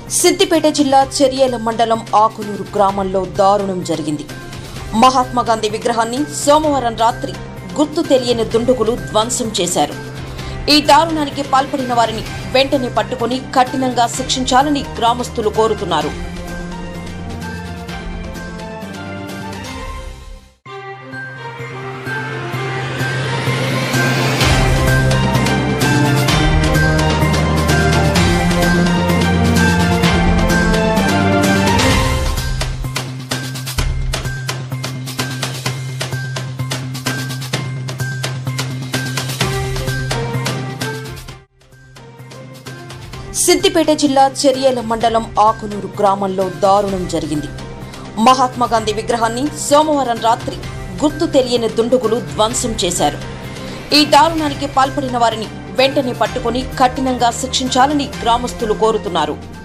సిద్దిపేట జిల్లా చెర్యేల మండలం ఆకునూరు గ్రామంలో దారుణం జరిగింది మహాత్మా గాంధీ విగ్రహాన్ని సోమవారం రాత్రి గుర్తు తెలియని దుండుగులు ధ్వంసం చేశారు ఈ దారుణానికి పాల్పడిన వారిని వెంటనే పట్టుకుని కఠినంగా శిక్షించాలని గ్రామస్తులు కోరుతున్నారు సిద్దిపేట జిల్లా చెర్యేల మండలం ఆకునూరు గ్రామంలో దారుణం జరిగింది మహాత్మా గాంధీ విగ్రహాన్ని సోమవారం రాత్రి గుర్తు తెలియని దుండుగులు ధ్వంసం చేశారు ఈ దారుణానికి పాల్పడిన వారిని వెంటనే పట్టుకుని కఠినంగా శిక్షించాలని గ్రామస్తులు కోరుతున్నారు